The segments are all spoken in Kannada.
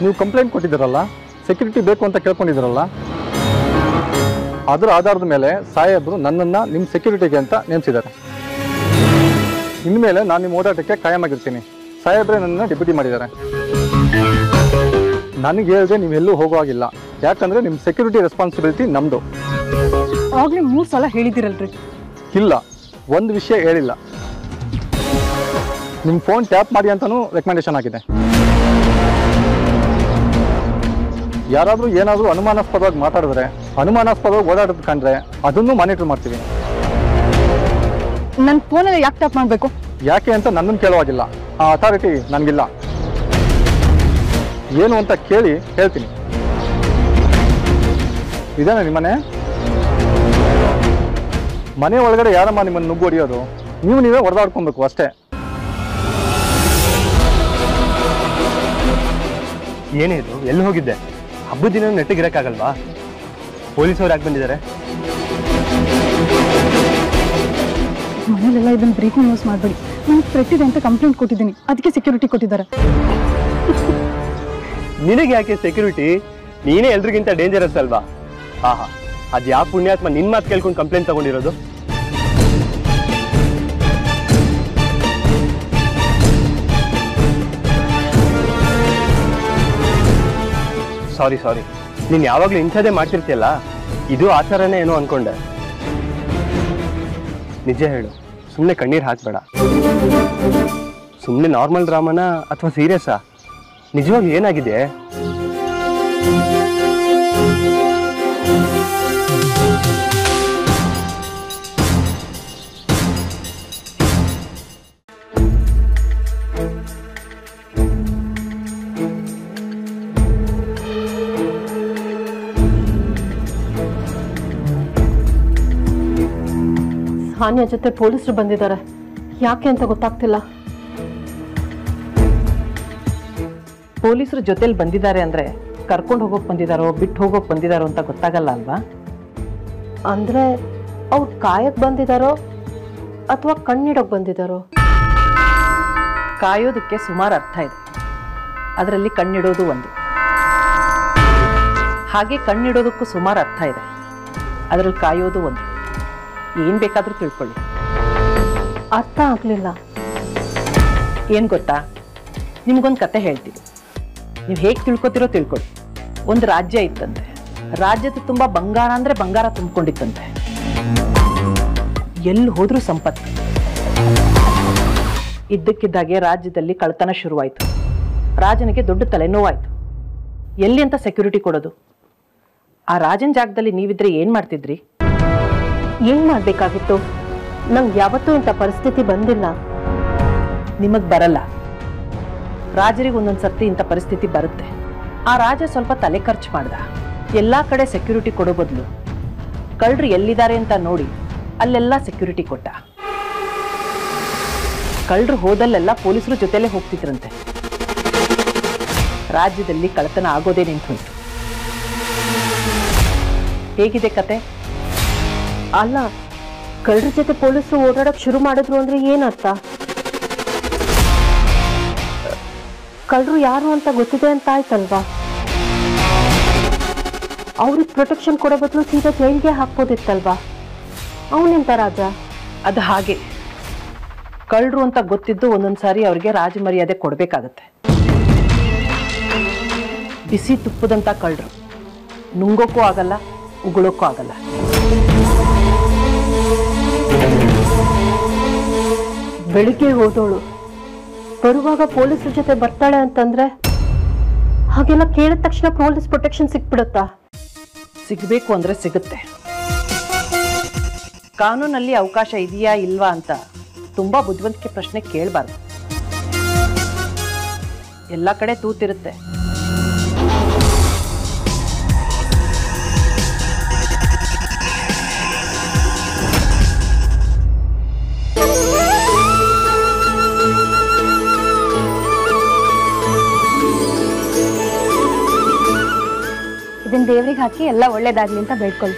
ನೀವು ಕಂಪ್ಲೇಂಟ್ ಕೊಟ್ಟಿದ್ದೀರಲ್ಲ ಸೆಕ್ಯೂರಿಟಿ ಬೇಕು ಅಂತ ಕೇಳ್ಕೊಂಡಿದ್ದೀರಲ್ಲ ಅದರ ಆಧಾರದ ಮೇಲೆ ಸಾಹೇಬರು ನನ್ನನ್ನು ನಿಮ್ಮ ಸೆಕ್ಯೂರಿಟಿಗೆ ಅಂತ ನೇಮಿಸಿದ್ದಾರೆ ಇನ್ಮೇಲೆ ನಾನು ನಿಮ್ಮ ಓಡಾಟಕ್ಕೆ ಕಾಯಮಾಗಿರ್ತೀನಿ ಸಾಹೇಬ್ರೆ ನನ್ನನ್ನು ಡೆಪ್ಯೂಟಿ ಮಾಡಿದ್ದಾರೆ ನನಗೆ ಹೇಳಿದ್ರೆ ನೀವೆಲ್ಲೂ ಹೋಗುವಾಗಿಲ್ಲ ಯಾಕಂದರೆ ನಿಮ್ಮ ಸೆಕ್ಯೂರಿಟಿ ರೆಸ್ಪಾನ್ಸಿಬಿಲಿಟಿ ನಮ್ಮದು ಆಗ್ಲೇ ಮೂರ್ ಸಲ ಹೇಳಿದಿರಲ್ರಿ ಇಲ್ಲ ಒಂದು ವಿಷಯ ಹೇಳಿಲ್ಲ ನಿಮ್ಮ ಫೋನ್ ಟ್ಯಾಪ್ ಮಾಡಿ ಅಂತಲೂ ರೆಕಮೆಂಡೇಶನ್ ಆಗಿದೆ ಯಾರಾದರೂ ಏನಾದರೂ ಅನುಮಾನಾಸ್ಪದವಾಗಿ ಮಾತಾಡಿದ್ರೆ ಅನುಮಾನಾಸ್ಪದವಾಗಿ ಓಡಾಡೋದು ಕಂಡ್ರೆ ಅದನ್ನು ಮಾನಿಟರ್ ಮಾಡ್ತೀವಿ ನನ್ನ ಫೋನಲ್ಲಿ ಯಾಕೆ ಟ್ಯಾಪ್ ಮಾಡಬೇಕು ಯಾಕೆ ಅಂತ ನನ್ನನ್ನು ಕೇಳುವಾಗಿಲ್ಲ ಆ ಅಥಾರಿಟಿ ನನಗಿಲ್ಲ ಏನು ಅಂತ ಕೇಳಿ ಹೇಳ್ತೀನಿ ಇದೇನಾ ನಿಮ್ಮನೆ ಮನೆ ಒಳಗಡೆ ಯಾರಮ್ಮ ನಿಮ್ಮನ್ನು ನುಗ್ಗು ಹೊಡಿಯೋದು ನೀವು ನೀವೇ ಹೊಡೆದಾಡ್ಕೊಬೇಕು ಅಷ್ಟೇ ಏನೇ ಇದು ಎಲ್ಲಿ ಹೋಗಿದ್ದೆ ಹಬ್ಬದ ದಿನ ನೆಟ್ಟಿಗಿರಕ್ಕಾಗಲ್ವಾ ಪೊಲೀಸವ್ರು ಯಾಕೆ ಬಂದಿದ್ದಾರೆ ಮನೇಲೆಲ್ಲ ಇದನ್ನ ಬ್ರೇಕಿಂಗ್ ನ್ಯೂಸ್ ಮಾಡಬೇಡಿ ನಾನು ಪ್ರತಿದೆ ಅಂತ ಕಂಪ್ಲೇಂಟ್ ಕೊಟ್ಟಿದ್ದೀನಿ ಅದಕ್ಕೆ ಸೆಕ್ಯೂರಿಟಿ ಕೊಟ್ಟಿದ್ದಾರೆ ನಿನಗೆ ಯಾಕೆ ಸೆಕ್ಯೂರಿಟಿ ನೀನೇ ಎಲ್ರಿಗಿಂತ ಡೇಂಜರಸ್ ಅಲ್ವಾ ಆಹಾ ಅದ್ ಯಾವ ಪುಣ್ಯಾತ್ಮ ನಿನ್ ಮಾತು ಕೇಳ್ಕೊಂಡು ಕಂಪ್ಲೇಂಟ್ ತಗೊಂಡಿರೋದು ಸಾರಿ ಸಾರಿ ನೀನ್ ಯಾವಾಗ್ಲೂ ಇಂಥದೇ ಮಾಡ್ತಿರ್ತೀಯಲ್ಲ ಇದು ಆಚಾರನೇ ಏನೋ ಅನ್ಕೊಂಡೆ ನಿಜ ಹೇಳು ಸುಮ್ಮನೆ ಕಣ್ಣೀರ್ ಹಾಕ್ಬೇಡ ಸುಮ್ಮನೆ ನಾರ್ಮಲ್ ಡ್ರಾಮಾನ ಅಥವಾ ಸೀರಿಯಸ್ಸಾ ನಿಜವಾಗ್ಲೂ ಏನಾಗಿದೆ ಹಾನ್ಯ ಜೊತೆ ಪೊಲೀಸರು ಬಂದಿದ್ದಾರೆ ಯಾಕೆ ಅಂತ ಗೊತ್ತಾಗ್ತಿಲ್ಲ ಪೊಲೀಸರು ಜೊತೆಲಿ ಬಂದಿದ್ದಾರೆ ಅಂದ್ರೆ ಕರ್ಕೊಂಡು ಹೋಗೋಕ್ ಬಂದಿದಾರೋ ಬಿಟ್ಟು ಹೋಗೋಕ್ ಬಂದಿದಾರೋ ಅಂತ ಗೊತ್ತಾಗಲ್ಲ ಅಲ್ವಾ ಅಂದ್ರೆ ಅವ್ರು ಕಾಯಕ್ ಬಂದಿದಾರೋ ಅಥವಾ ಕಣ್ಣಿಡೋಕ್ ಬಂದಿದಾರೋ ಕಾಯೋದಕ್ಕೆ ಸುಮಾರು ಅರ್ಥ ಇದೆ ಅದರಲ್ಲಿ ಕಣ್ಣಿಡೋದು ಒಂದು ಹಾಗೆ ಕಣ್ಣಿಡೋದಕ್ಕೂ ಸುಮಾರು ಅರ್ಥ ಇದೆ ಅದರಲ್ಲಿ ಕಾಯೋದು ಒಂದು ಏನ್ ಬೇಕಾದ್ರೂ ತಿಳ್ಕೊಳ್ಳಿ ಅರ್ಥ ಆಗ್ಲಿಲ್ಲ ಏನ್ ಗೊತ್ತಾ ನಿಮ್ಗೊಂದು ಕತೆ ಹೇಳ್ತೀನಿ ನೀವು ಹೇಗೆ ತಿಳ್ಕೊತಿರೋ ತಿಳ್ಕೊಳ್ಳಿ ಒಂದು ರಾಜ್ಯ ಇತ್ತಂತೆ ರಾಜ್ಯದ ತುಂಬಾ ಬಂಗಾರ ಅಂದ್ರೆ ಬಂಗಾರ ತುಂಬಿಕೊಂಡಿತ್ತಂತೆ ಎಲ್ಲಿ ಹೋದ್ರೂ ಸಂಪತ್ತು ಇದ್ದಕ್ಕಿದ್ದಾಗೆ ರಾಜ್ಯದಲ್ಲಿ ಕಳ್ತನ ಶುರುವಾಯ್ತು ರಾಜನಿಗೆ ದೊಡ್ಡ ತಲೆನೋವಾಯ್ತು ಎಲ್ಲಿ ಅಂತ ಸೆಕ್ಯೂರಿಟಿ ಕೊಡೋದು ಆ ರಾಜನ ಜಾಗದಲ್ಲಿ ನೀವಿದ್ರೆ ಏನ್ ಮಾಡ್ತಿದ್ರಿ ಏನ್ ಮಾಡ್ಬೇಕಾಗಿತ್ತು ನಂಗೆ ಯಾವತ್ತೂ ಇಂಥ ಪರಿಸ್ಥಿತಿ ಬಂದಿಲ್ಲ ನಿಮಗ್ ಬರಲ್ಲ ರಾಜರಿಗೆ ಒಂದೊಂದ್ ಸರ್ತಿ ಇಂಥ ಪರಿಸ್ಥಿತಿ ಬರುತ್ತೆ ಆ ರಾಜ ಸ್ವಲ್ಪ ತಲೆ ಖರ್ಚು ಮಾಡ್ದ ಎಲ್ಲಾ ಕಡೆ ಸೆಕ್ಯೂರಿಟಿ ಕೊಡೋ ಬದಲು ಕಳ್ಳರು ಎಲ್ಲಿದ್ದಾರೆ ಅಂತ ನೋಡಿ ಅಲ್ಲೆಲ್ಲ ಸೆಕ್ಯೂರಿಟಿ ಕೊಟ್ಟ ಕಳ್ಳರು ಹೋದಲ್ಲೆಲ್ಲ ಪೊಲೀಸರು ಜೊತೆಲೇ ಹೋಗ್ತಿದ್ರಂತೆ ರಾಜ್ಯದಲ್ಲಿ ಕಳ್ಳತನ ಆಗೋದೇ ನಿಂತು ಹೋಯ್ತು ಹೇಗಿದೆ ಕತೆ ಅಲ್ಲ ಕಳ್ಳರ ಜೊತೆ ಪೊಲೀಸರು ಓಡಾಡಕ್ ಶುರು ಮಾಡಿದ್ರು ಅಂದ್ರೆ ಏನರ್ಥ ಕಳ್ಳರು ಯಾರು ಅಂತ ಗೊತ್ತಿದೆ ಅಂತ ಆಯ್ತಲ್ವಾ ಅವ್ರಿಗೆ ಪ್ರೊಟೆಕ್ಷನ್ ಕೊಡೋ ಬದಲು ಸೀದಾ ಜೈಲ್ಗೆ ಹಾಕ್ಬೋದಿತ್ತಲ್ವಾ ಅವನೆಂತ ರಾಜ ಅದು ಹಾಗೆ ಕಳ್ಳರು ಅಂತ ಗೊತ್ತಿದ್ದು ಒಂದೊಂದ್ಸಾರಿ ಅವ್ರಿಗೆ ರಾಜ ಮರ್ಯಾದೆ ಕೊಡ್ಬೇಕಾಗತ್ತೆ ಬಿಸಿ ತುಪ್ಪದಂತ ಕಳ್ಳರು ನುಂಗೋಕ್ಕೂ ಆಗಲ್ಲ ಉಗುಳೋಕ್ಕೂ ಆಗಲ್ಲ ಬೆಳಿಗ್ಗೆ ಹೋದೋಳು ಬರುವಾಗ ಪೊಲೀಸರ ಜೊತೆ ಬರ್ತಾಳೆ ಅಂತಂದ್ರೆ ಹಾಗೆಲ್ಲ ಕೇಳಿದ ತಕ್ಷಣ ಪೊಲೀಸ್ ಪ್ರೊಟೆಕ್ಷನ್ ಸಿಕ್ಬಿಡುತ್ತಾ ಸಿಗಬೇಕು ಅಂದ್ರೆ ಸಿಗುತ್ತೆ ಕಾನೂನಲ್ಲಿ ಅವಕಾಶ ಇದೆಯಾ ಇಲ್ವಾ ಅಂತ ತುಂಬಾ ಬುದ್ಧಿವಂತಿಕೆ ಪ್ರಶ್ನೆ ಕೇಳಬಾರ್ದು ಎಲ್ಲ ಕಡೆ ತೂತಿರುತ್ತೆ ಇದನ್ನ ದೇವ್ರಿಗೆ ಹಾಕಿ ಎಲ್ಲ ಒಳ್ಳೇದಾಗ್ಲಿ ಅಂತ ಬೇಡ್ಕೊಳ್ಳಿ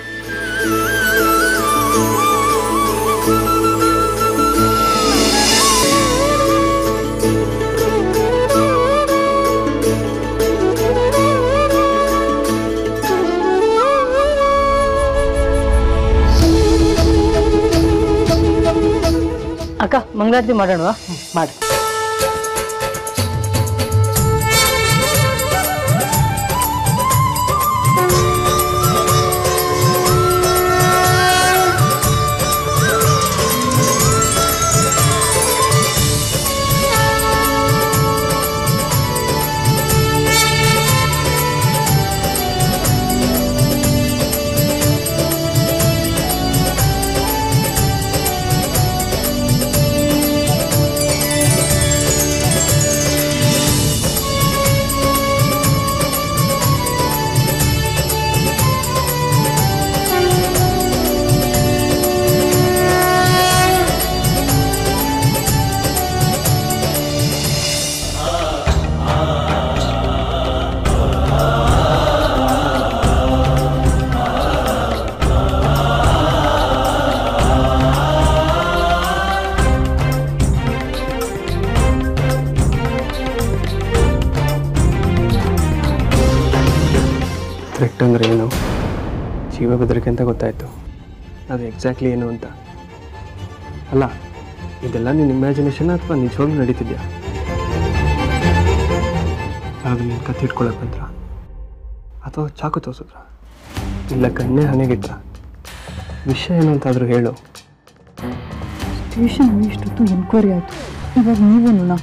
ಮಂಗಳಾರತಿ ಮಾಡೋಣ ಮಾಡಿ ಥ್ರೆಟ್ ಅಂದರೆ ಏನು ಜೀವ ಬೆದರಿಕೆ ಅಂತ ಗೊತ್ತಾಯಿತು ಅದು ಎಕ್ಸಾಕ್ಟ್ಲಿ ಏನು ಅಂತ ಅಲ್ಲ ಇದೆಲ್ಲ ನಿನ್ನ ಇಮ್ಯಾಜಿನೇಷನ್ ಅಥವಾ ನಿಜವಾಗ್ಲೂ ನಡೀತಿದ್ಯಾ ಆಗ ನೀನು ಕತ್ತಿ ಇಟ್ಕೊಳಕ್ ಬಂದ್ರ ಅಥವಾ ಚಾಕು ತೋರಿಸಿದ್ರ ಇಲ್ಲ ಕಣ್ಣೇ ಹಣೆಗಿಟ್ರ ವಿಷಯ ಏನು ಅಂತಾದರೂ ಹೇಳು ಸ್ಟೇಷನ್ ಇಷ್ಟೊತ್ತು ಎನ್ಕ್ವೈರಿ ಆಯಿತು ಇವಾಗ ನೀವೇನು ನಾ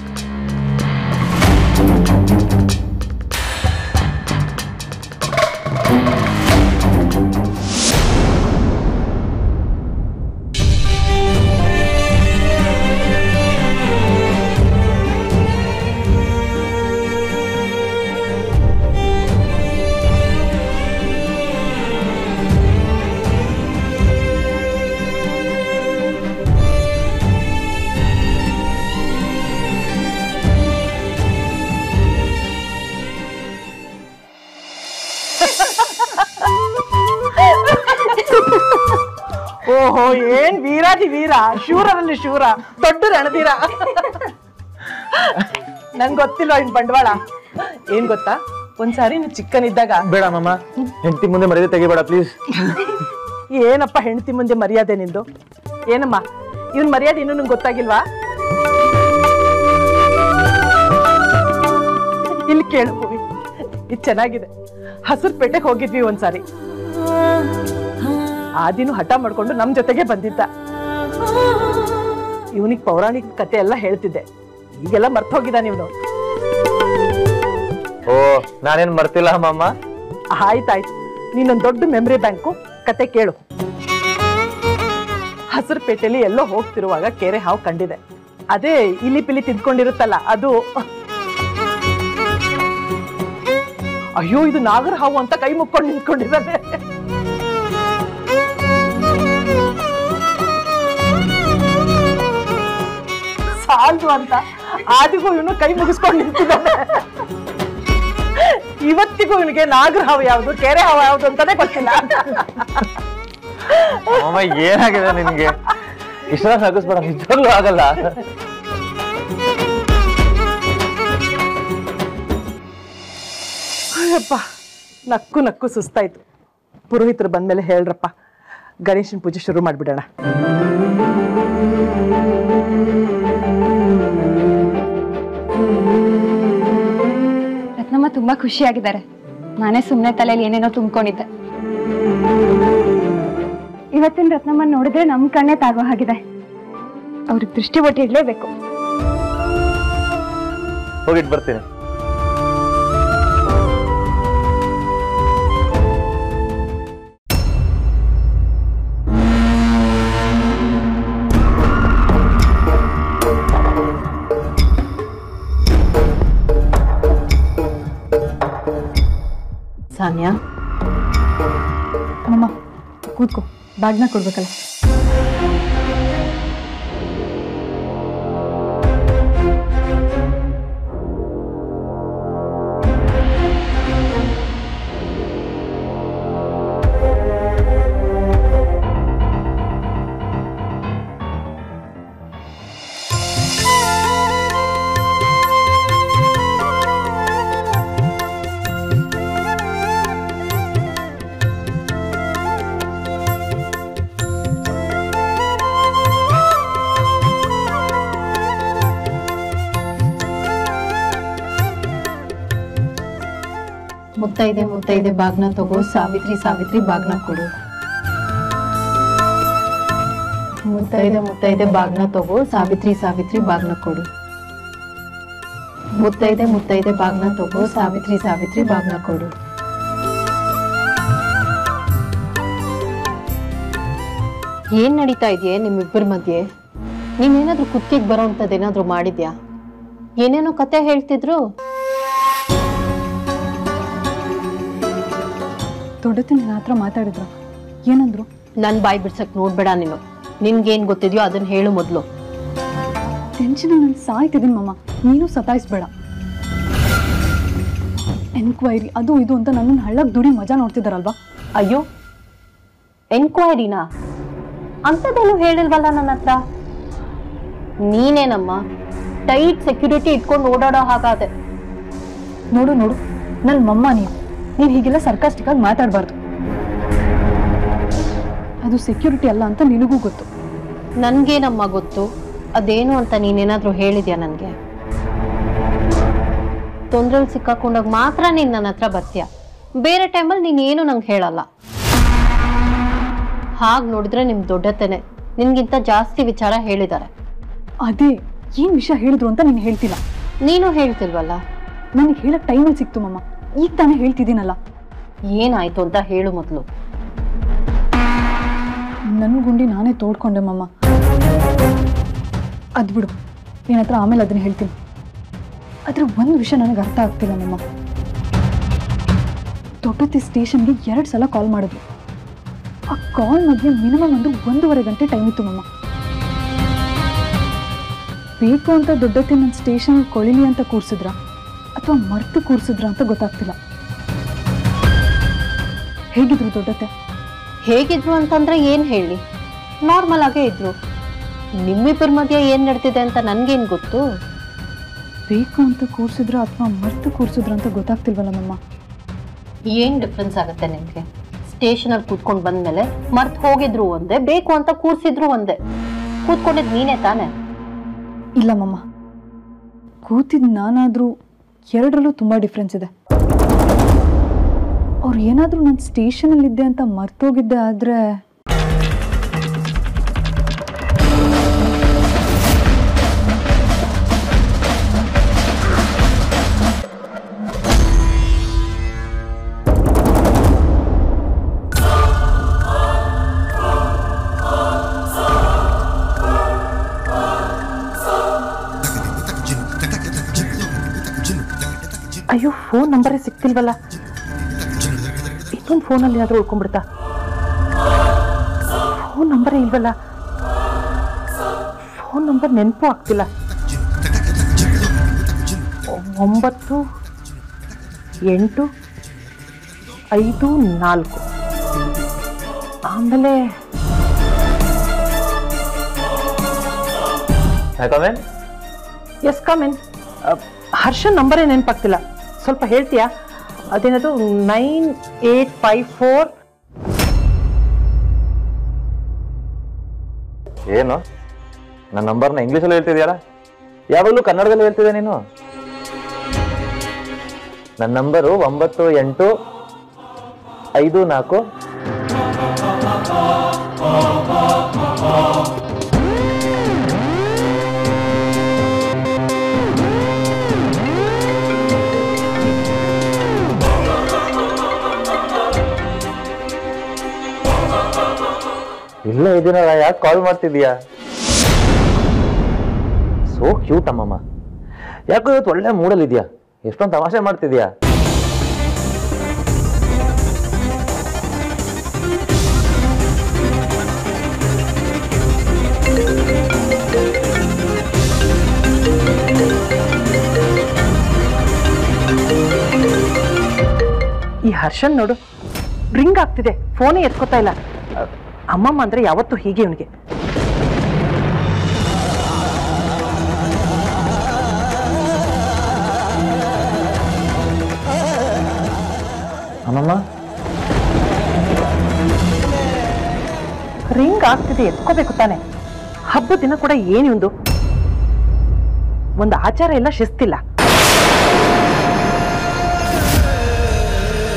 ಓಹೋ ಏನ್ ವೀರಾದಿ ವೀರ ಶೂರನಲ್ಲಿ ಶೂರ ದೊಡ್ಡ ರಣಧೀರ ನಂಗೆ ಗೊತ್ತಿಲ್ಲ ಇನ್ ಬಂಡವಾಳ ಏನ್ ಗೊತ್ತಾ ಒಂದ್ಸಾರಿ ನೀನು ಚಿಕ್ಕನಿದ್ದಾಗ ಬೇಡ ಮಾಮ ಹೆಂಡತಿ ಮುಂದೆ ಮರ್ಯಾದೆ ತೆಗಿಬೇಡ ಪ್ಲೀಸ್ ಏನಪ್ಪ ಹೆಂಡತಿ ಮುಂದೆ ಮರ್ಯಾದೆ ನಿಂದು ಏನಮ್ಮ ಇವನ್ ಮರ್ಯಾದೆ ಇನ್ನೂ ನಂಗೆ ಗೊತ್ತಾಗಿಲ್ವಾ ಇಲ್ಲಿ ಕೇಳು ಭೂಮಿ ಇದು ಚೆನ್ನಾಗಿದೆ ಹಸಿರು ಪೇಟೆಗೆ ಹೋಗಿದ್ವಿ ಒಂದ್ಸಾರಿ ಆ ದಿನ ಹಠ ಮಾಡ್ಕೊಂಡು ನಮ್ ಜೊತೆಗೆ ಬಂದಿದ್ದ ಇವನಿಗೆ ಪೌರಾಣಿಕ ಕತೆ ಎಲ್ಲ ಹೇಳ್ತಿದ್ದೆ ಈಗೆಲ್ಲ ಮರ್ತ್ ಹೋಗಿದ್ದಾನೆ ಇವನು ಓ ನಾನೇನ್ ಮರ್ತಿಲ್ಲ ಮಾಮ ಆಯ್ತಾಯ್ತು ನೀನೊಂದ್ ದೊಡ್ಡ ಮೆಮರಿ ಬ್ಯಾಂಕು ಕತೆ ಕೇಳು ಹಸಿರು ಪೇಟೆಲಿ ಎಲ್ಲೋ ಹೋಗ್ತಿರುವಾಗ ಕೆರೆ ಹಾವು ಕಂಡಿದೆ ಅದೇ ಇಲಿ ಪಿಲಿ ತಿದ್ಕೊಂಡಿರುತ್ತಲ್ಲ ಅದು ಅಯ್ಯೋ ಇದು ನಾಗರ ಹಾವು ಅಂತ ಕೈ ಮುಕ್ಕೊಂಡು ನಿಂತ್ಕೊಂಡಿದ್ದಾನೆ ಸಾಲ್ದು ಅಂತ ಆದಿಗೂ ಇವನು ಕೈ ಮುಗಿಸ್ಕೊಂಡು ನಿಂತಿದ್ದಾನೆ ಇವತ್ತಿಗೂ ಇವನಿಗೆ ನಾಗರ ಹಾವು ಯಾವುದು ಕೆರೆ ಹಾವು ಯಾವುದು ಅಂತಾನೆ ಗೊತ್ತಿಲ್ಲ ಮಾಮ ಏನಾಗಿದೆ ನಿನ್ಗೆ ಇಷ್ಟ ನಗಿಸ್ಬೇಡ ನಿಜವಾಗ್ಲೂ ಆಗಲ್ಲ ಅಯ್ಯಪ್ಪ ನಕ್ಕು ನಕ್ಕು ಸುಸ್ತಾಯ್ತು ಪುರೋಹಿತರು ಬಂದ್ಮೇಲೆ ಹೇಳ್ರಪ್ಪ ಗಣೇಶನ ಪೂಜೆ ಶುರು ಮಾಡ್ಬಿಡೋಣ ರತ್ನಮ್ಮ ತುಂಬಾ ಖುಷಿಯಾಗಿದ್ದಾರೆ ನಾನೇ ಸುಮ್ಮನೆ ತಲೆಯಲ್ಲಿ ಏನೇನೋ ತುಂಬಿಕೊಂಡಿದ್ದೆ ಇವತ್ತಿನ ರತ್ನಮ್ಮ ನೋಡಿದ್ರೆ ನಮ್ ಕಣ್ಣೇ ತಾಗೋ ಹಾಗಿದೆ ಅವ್ರಿಗೆ ದೃಷ್ಟಿ ಒಟ್ಟು ಇಡ್ಲೇಬೇಕು ಹೋಗಿಟ್ ಬರ್ತೀನಿ ಸಾನ್ಯಾ ಅಮ್ಮಮ್ಮ ಕೂತ್ಕೋ ಬ್ಯಾಗ್ನ ಕೊಡ್ಬೇಕಲ್ಲ ಮುತ್ತೈದೆ ಮುತ್ತೈದೆ ಬಾಗ್ನ ತಗೋ ಸಾವಿತ್ರಿ ಸಾವಿತ್ರಿ ಬಾಗ್ನ ಕೊಡು ಮುತ್ತೈದೆ ಮುತ್ತೈದೆ ಬಾಗ್ನ ತಗೋ ಸಾವಿತ್ರಿ ಸಾವಿತ್ರಿ ಬಾಗ್ನ ಕೊಡು ಮುತ್ತೈದೆ ಮುತ್ತೈದೆ ಬಾಗ್ನ ತಗೋ ಸಾವಿತ್ರಿ ಸಾವಿತ್ರಿ ಬಾಗ್ನ ಕೊಡು ಏನ್ ನಡೀತಾ ಇದೆಯೇ ನಿಮ್ಮಿಬ್ಬರ ಮಧ್ಯೆ ನೀನೇನಾದ್ರೂ ಕುತ್ತಿಗೆ ಬರೋ ಏನಾದ್ರೂ ಮಾಡಿದ್ಯಾ ಏನೇನೋ ಕತೆ ಹೇಳ್ತಿದ್ರು ದೊಡ್ಡತಿ ನನ್ನ ಹತ್ರ ಮಾತಾಡಿದ್ರು ಏನಂದ್ರು ನನ್ ಬಾಯ್ ಬಿಡ್ಸಕ್ ನೋಡ್ಬೇಡ ನೀನು ನಿನ್ಗೇನ್ ಗೊತ್ತಿದ್ಯೋ ಅದನ್ನ ಹೇಳು ಮೊದ್ಲು ಟೆನ್ಷನ್ ನಾನು ಸಾಯ್ತಿದ್ದೀನಿ ಮಮ್ಮ ನೀನು ಸತಾಯಿಸ್ಬೇಡ ಎನ್ಕ್ವೈರಿ ಅದು ಇದು ಅಂತ ನನ್ನನ್ನು ಹಳ್ಳಕ್ ದುಡಿ ಮಜಾ ನೋಡ್ತಿದ್ದಾರಲ್ವಾ ಅಯ್ಯೋ ಎನ್ಕ್ವೈರಿನಾ ಅಂಥದ್ದೇನು ಹೇಳಿಲ್ವಲ್ಲ ನನ್ನ ಹತ್ರ ನೀನೇನಮ್ಮ ಟೈಟ್ ಸೆಕ್ಯೂರಿಟಿ ಇಟ್ಕೊಂಡು ಓಡಾಡೋ ಹಾಗಾದೆ ನೋಡು ನೋಡು ನನ್ನ ಮಮ್ಮ ನೀನು ನೀನು ಹೀಗೆಲ್ಲ ಸರ್ಕಾಸ್ಟಿಕ್ ಆಗಿ ಮಾತಾಡಬಾರ್ದು ಅದು ಸೆಕ್ಯೂರಿಟಿ ಅಲ್ಲ ಅಂತ ನಿನಗೂ ಗೊತ್ತು ನನ್ಗೇನಮ್ಮ ಗೊತ್ತು ಅದೇನು ಅಂತ ನೀನೇನಾದ್ರೂ ಹೇಳಿದ್ಯಾ ನನ್ಗೆ ತೊಂದ್ರೆಲ್ ಸಿಕ್ಕಾಕೊಂಡಾಗ ಮಾತ್ರ ನೀನ್ ನನ್ನ ಹತ್ರ ಬರ್ತೀಯ ಬೇರೆ ಟೈಮಲ್ಲಿ ನೀನ್ ಏನು ನಂಗೆ ಹೇಳಲ್ಲ ಹಾಗ್ ನೋಡಿದ್ರೆ ನಿಮ್ ದೊಡ್ಡತನೆ ನಿನ್ಗಿಂತ ಜಾಸ್ತಿ ವಿಚಾರ ಹೇಳಿದ್ದಾರೆ ಅದೇ ಏನ್ ವಿಷಯ ಹೇಳಿದ್ರು ಅಂತ ನೀನು ಹೇಳ್ತಿಲ್ಲ ನೀನು ಹೇಳ್ತಿಲ್ವಲ್ಲ ನನಗೆ ಹೇಳಕ್ ಟೈಮಲ್ಲಿ ಸಿಕ್ತು ಮಮ್ಮ ಈಗ ತಾನೇ ಹೇಳ್ತಿದ್ದೀನಲ್ಲ ಏನಾಯ್ತು ಅಂತ ಹೇಳು ಮೊದ್ಲು ನನ್ನ ಗುಂಡಿ ನಾನೇ ತೋಡ್ಕೊಂಡೆ ಮಮ್ಮ ಅದ್ ಬಿಡು ನಿನ್ನ ಹತ್ರ ಆಮೇಲೆ ಅದನ್ನ ಹೇಳ್ತೀನಿ ಆದ್ರೆ ಒಂದು ವಿಷಯ ನನಗೆ ಅರ್ಥ ಆಗ್ತಿಲ್ಲ ಮಮ್ಮ ದೊಡ್ಡತಿ ಸ್ಟೇಷನ್ಗೆ ಎರಡು ಸಲ ಕಾಲ್ ಮಾಡಿದ್ರು ಆ ಕಾಲ್ ಮಧ್ಯೆ ಮಿನಿಮಮ್ ಒಂದು ಒಂದೂವರೆ ಗಂಟೆ ಟೈಮ್ ಇತ್ತು ಮಮ್ಮ ಬೇಕು ಅಂತ ದೊಡ್ಡತಿ ನನ್ನ ಸ್ಟೇಷನ್ ಕೊಳಿಲಿ ಅಂತ ಕೂರ್ಸಿದ್ರ ಅಥವಾ ಮರ್ತು ಕೂರ್ಸಿದ್ರ ಅಂತ ಗೊತ್ತಾಗ್ತಿಲ್ಲ ಹೇಗಿದ್ರು ದೊಡ್ಡತೆ ಹೇಗಿದ್ರು ಅಂತಂದ್ರೆ ಏನ್ ಹೇಳಿ ನಾರ್ಮಲ್ ಆಗೇ ಇದ್ರು ನಿಮ್ಮಿಬ್ಬರ ಮಧ್ಯೆ ಏನ್ ನಡ್ತಿದೆ ಅಂತ ನನ್ಗೇನ್ ಗೊತ್ತು ಬೇಕು ಅಂತ ಕೂರ್ಸಿದ್ರ ಅಥವಾ ಮರ್ತು ಕೂರ್ಸಿದ್ರ ಅಂತ ಗೊತ್ತಾಗ್ತಿಲ್ವಲ್ಲ ಮಮ್ಮ ಏನ್ ಡಿಫ್ರೆನ್ಸ್ ಆಗುತ್ತೆ ನಿಮ್ಗೆ ಸ್ಟೇಷನಲ್ಲಿ ಕೂತ್ಕೊಂಡು ಬಂದ್ಮೇಲೆ ಮರ್ತ್ ಹೋಗಿದ್ರು ಒಂದೇ ಬೇಕು ಅಂತ ಕೂರ್ಸಿದ್ರು ಒಂದೇ ಕೂತ್ಕೊಂಡಿದ್ ನೀನೇ ತಾನೆ ಇಲ್ಲ ಮಮ್ಮ ಕೂತಿದ್ ನಾನಾದ್ರೂ ಎರಡರಲ್ಲೂ ತುಂಬಾ ಡಿಫ್ರೆನ್ಸ್ ಇದೆ ಅವ್ರು ಏನಾದ್ರೂ ನಾನು ಸ್ಟೇಷನಲ್ಲಿದ್ದೆ ಅಂತ ಮರ್ತೋಗಿದ್ದೆ ಆದ್ರೆ ಅಯ್ಯೋ ಫೋನ್ ನಂಬರೇ ಸಿಕ್ತಿಲ್ವಲ್ಲ ಇನ್ನೊಂದು ಫೋನಲ್ಲಿ ಏನಾದರೂ ಉಳ್ಕೊಂಡ್ಬಿಡ್ತಾ ಫೋನ್ ನಂಬರೇ ಇಲ್ವಲ್ಲ ಫೋನ್ ನಂಬರ್ ನೆನಪು ಆಗ್ತಿಲ್ಲ ಒಂಬತ್ತು ಎಂಟು ಐದು ನಾಲ್ಕು ಆಮೇಲೆ ಯಾಕಮೇನ್ ಎಸ್ ಕಮಿನ್ ಹರ್ಷನ್ ನಂಬರೇ ನೆನಪಾಗ್ತಿಲ್ಲ ಸ್ವಲ್ಪ ಹೇಳ್ತೀಯಾ ಅದೇನದು ನೈನ್ ಏಟ್ ಫೈವ್ ಫೋರ್ ಏನು ನನ್ನ ನಂಬರ್ನ ಇಂಗ್ಲೀಷಲ್ಲಿ ಹೇಳ್ತಿದ್ಯಾಲ ಯಾವಾಗಲೂ ಕನ್ನಡದಲ್ಲಿ ಹೇಳ್ತಿದ್ದೆ ನೀನು ನನ್ನ ನಂಬರು ಒಂಬತ್ತು ಎಂಟು ಐದು ನಾಲ್ಕು ಇಲ್ಲ ಇದೀನಲ್ಲ ಯಾಕೆ ಕಾಲ್ ಮಾಡ್ತಿದ್ಯಾ ಸೋ ಕ್ಯೂಟ್ ಅಮ್ಮಮ್ಮ ಯಾಕೋ ಇವತ್ತು ಒಳ್ಳೆ ಮೂಡಲ್ ಇದೆಯಾ ಎಷ್ಟೊಂದು ತಮಾಷೆ ಮಾಡ್ತಿದ್ಯಾ ಈ ಹರ್ಷನ್ ನೋಡು ರಿಂಗ್ ಆಗ್ತಿದೆ ಫೋನೇ ಎತ್ಕೋತಾ ಇಲ್ಲ ಅ, ಅಮ್ಮಮ್ಮ ಅಂದ್ರೆ ಯಾವತ್ತೂ ಹೀಗೆ ಇವನಿಗೆ ಅಮ್ಮಮ್ಮ ರಿಂಗ್ ಆಗ್ತಿದೆ ಎತ್ಕೋಬೇಕು ತಾನೆ ಹಬ್ಬದ ದಿನ ಕೂಡ ಏನಿಒಂದು ಒಂದು ಆಚಾರ ಎಲ್ಲ ಶಿಸ್ತಿಲ್ಲ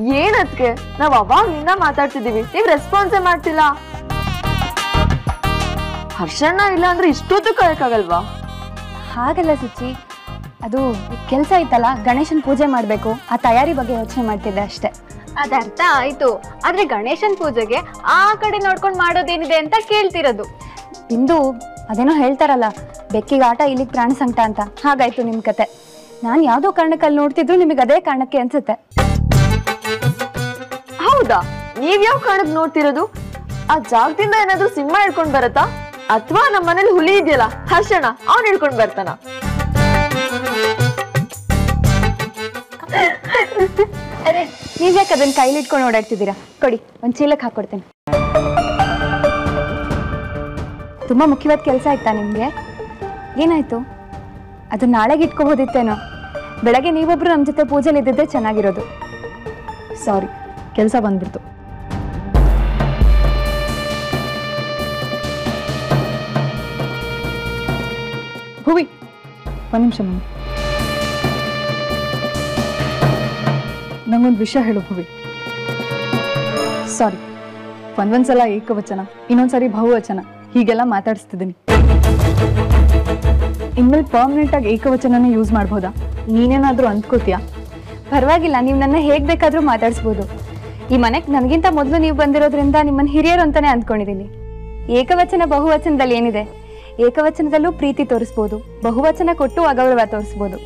ಏನದ್ಕೆ ನಾವ್ ಅವಾಗ್ಲಿಂದ ಮಾತಾಡ್ತಿದೀವಿ ನೀವ್ ರೆಸ್ಪಾನ್ಸೇ ಮಾಡ್ತಿಲ್ಲ ಹರ್ಷಣ್ಣ ಇಲ್ಲ ಅಂದ್ರೆ ಇಷ್ಟೊತ್ತು ಕಾಯಕ್ಕಾಗಲ್ವಾ ಹಾಗಲ್ಲ ಸುಚಿ ಅದು ಕೆಲಸ ಇತ್ತಲ್ಲ ಗಣೇಶನ್ ಪೂಜೆ ಮಾಡಬೇಕು ಆ ತಯಾರಿ ಬಗ್ಗೆ ಯೋಚನೆ ಮಾಡ್ತಿದ್ದೆ ಅಷ್ಟೇ ಅದರ್ಥ ಆಯ್ತು ಆದ್ರೆ ಗಣೇಶನ್ ಪೂಜೆಗೆ ಆ ಕಡೆ ನೋಡ್ಕೊಂಡ್ ಮಾಡೋದೇನಿದೆ ಅಂತ ಕೇಳ್ತಿರೋದು ಇಂದು ಅದೇನೋ ಹೇಳ್ತಾರಲ್ಲ ಬೆಕ್ಕಿಗೆ ಆಟ ಇಲ್ಲಿಗೆ ಪ್ರಾಣ ಸಂಕಟ ಅಂತ ಹಾಗಾಯ್ತು ನಿಮ್ಮ ಕತೆ ನಾನು ಯಾವುದೋ ಕಾರಣಕ್ಕಲ್ಲಿ ನೋಡ್ತಿದ್ರು ನಿಮಗೆ ಅದೇ ಕಾರಣಕ್ಕೆ ಅನ್ಸುತ್ತೆ ಹೌದಾ ನೀವ್ ಯಾವ ಕಾರಣಕ್ ನೋಡ್ತಿರೋದು ಆ ಜಾಗದಿಂದ ಏನಾದ್ರೂ ಸಿಂಹ ಹಿಡ್ಕೊಂಡ್ ಬರತ್ತಾ ಅಥವಾ ನಮ್ಮ ಮನೇಲಿ ಹುಲಿ ಇದೆಯಲ್ಲ ಹರ್ಷಣ ಅವ್ನ್ ಹಿಡ್ಕೊಂಡ್ ಬರ್ತಾನ ಅರೆ ನೀವ್ಯಾಕೆ ಅದನ್ನ ಕೈಲಿ ಇಟ್ಕೊಂಡು ಓಡಾಡ್ತಿದ್ದೀರಾ ಕೊಡಿ ಒಂದು ಚೀಲಕ್ಕೆ ಹಾಕೊಡ್ತೇನೆ ತುಂಬ ಮುಖ್ಯವಾದ ಕೆಲಸ ಆಯ್ತಾ ನಿಮಗೆ ಏನಾಯ್ತು ಅದು ನಾಳೆಗೆ ಇಟ್ಕೋಬೋದಿತ್ತೇನೋ ಬೆಳಗ್ಗೆ ನೀವೊಬ್ರು ನಮ್ಮ ಜೊತೆ ಪೂಜೆಲಿ ಇದ್ದಿದ್ದೆ ಚೆನ್ನಾಗಿರೋದು ಸಾರಿ ಕೆಲಸ ಬಂದ್ಬಿಡ್ತು ಭುವಿ ಒಂದು ನಿಮಿಷ ಮಮ್ಮಿ ನಂಗೊಂದು ವಿಷಯ ಹೇಳು ಭುವಿ ಸಾರಿ ಒಂದೊಂದ್ಸಲ ಏಕವಚನ ಇನ್ನೊಂದ್ಸರಿ ಬಹುವಚನ ಹೀಗೆಲ್ಲ ಮಾತಾಡಿಸ್ತಿದ್ದೀನಿ ಇನ್ಮೇಲೆ ಪರ್ಮನೆಂಟ್ ಆಗಿ ಏಕವಚನನೇ ಯೂಸ್ ಮಾಡ್ಬೋದಾ ನೀನೇನಾದ್ರೂ ಅಂದ್ಕೋತೀಯಾ ಪರವಾಗಿಲ್ಲ ನೀವು ನನ್ನ ಹೇಗೆ ಬೇಕಾದರೂ ಮಾತಾಡಿಸ್ಬೋದು ಈ ಮನೆಗೆ ನನಗಿಂತ ಮೊದಲು ನೀವು ಬಂದಿರೋದ್ರಿಂದ ನಿಮ್ಮನ್ನು ಹಿರಿಯರು ಅಂತಾನೆ ಅಂದ್ಕೊಂಡಿದ್ದೀನಿ ಏಕವಚನ ಬಹುವಚನದಲ್ಲಿ ಏನಿದೆ ಏಕವಚನದಲ್ಲೂ ಪ್ರೀತಿ ತೋರಿಸ್ಬೋದು ಬಹುವಚನ ಕೊಟ್ಟು ಅಗೌರವ ತೋರಿಸ್ಬೋದು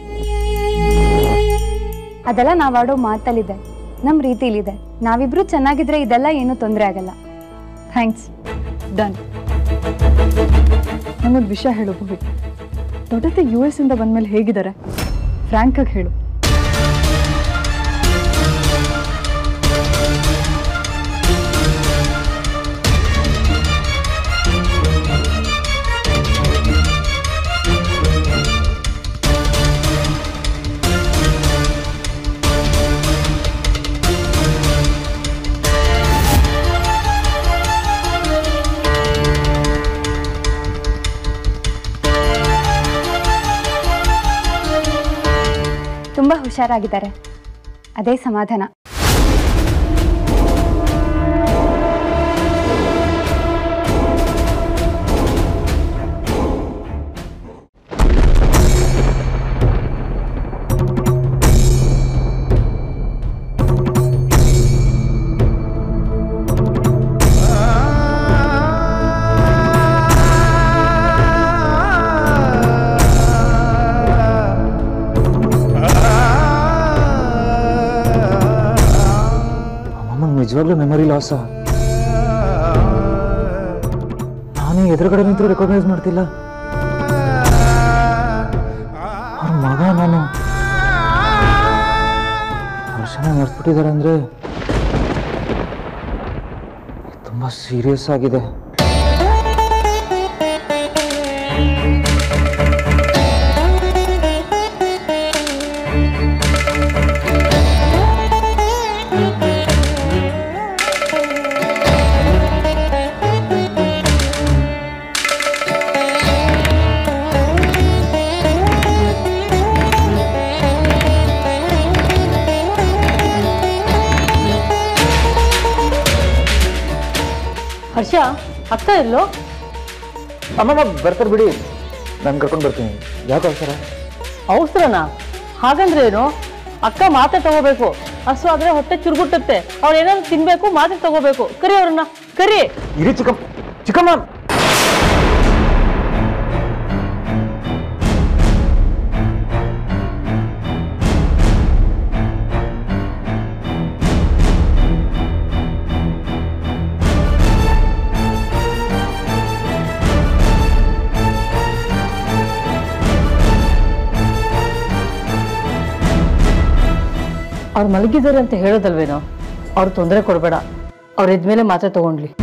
ಅದೆಲ್ಲ ನಾವಾಡೋ ಮಾತಲ್ಲಿದೆ ನಮ್ಮ ರೀತಿಲಿದೆ ನಾವಿಬ್ರು ಚೆನ್ನಾಗಿದ್ರೆ ಇದೆಲ್ಲ ಏನೂ ತೊಂದರೆ ಆಗಲ್ಲ ಥ್ಯಾಂಕ್ಸ್ ಡನ್ ನಂಗೊಂದು ವಿಷಯ ಹೇಳು ಭುವಿ ದೊಡ್ಡತೆ ಯು ಎಸ್ ಇಂದ ಬಂದ್ಮೇಲೆ ಹೇಗಿದ್ದಾರೆ ಫ್ರ್ಯಾಂಕಾಗಿ ಹೇಳು ತುಂಬ ಹುಷಾರಾಗಿದ್ದಾರೆ ಅದೇ ಸಮಾಧಾನ ಅಮ್ಮಂಗೆ ನಿಜವಾಗ್ಲೂ ಮೆಮೊರಿ ಲಾಸ ನಾನೇ ಎದುರುಗಡೆ ನಿಂತರೂ ರೆಕಗ್ನೈಸ್ ಮಾಡ್ತಿಲ್ಲ ಅವ್ರ ಮಗ ನಾನು ವರ್ಷನ ಮರ್ತ್ಬಿಟ್ಟಿದ್ದಾರೆ ಅಂದರೆ ತುಂಬ ಸೀರಿಯಸ್ ಆಗಿದೆ ಹರ್ಷ ಅಕ್ಕ ಎಲ್ಲೋ ಅಮ್ಮಮ್ಮ ಬರ್ತಾರೆ ಬಿಡಿ ನಾನು ಕರ್ಕೊಂಡು ಬರ್ತೀನಿ ಯಾಕೆ ಅವಸರ ಅವಸರನಾ ಹಾಗಂದ್ರೆ ಏನು ಅಕ್ಕ ಮಾತೆ ತಗೋಬೇಕು ಹಸು ಆದ್ರೆ ಹೊಟ್ಟೆ ಚುರುಗುಟ್ಟುತ್ತೆ ಅವ್ರು ಏನಾದ್ರು ತಿನ್ಬೇಕು ಮಾತೆ ತಗೋಬೇಕು ಕರಿ ಅವ್ರನ್ನ ಕರಿ ಇರಿ ಚಿಕ್ಕಮ್ಮ ಚಿಕ್ಕಮ್ಮ ಅವ್ರು ಮಲಗಿದ್ದಾರೆ ಅಂತ ಹೇಳೋದಲ್ವೇನೋ ಅವ್ರು ತೊಂದರೆ ಕೊಡಬೇಡ ಅವ್ರ ಎದ್ಮೇಲೆ ಮಾತ್ರೆ ತಗೊಂಡ್ಲಿ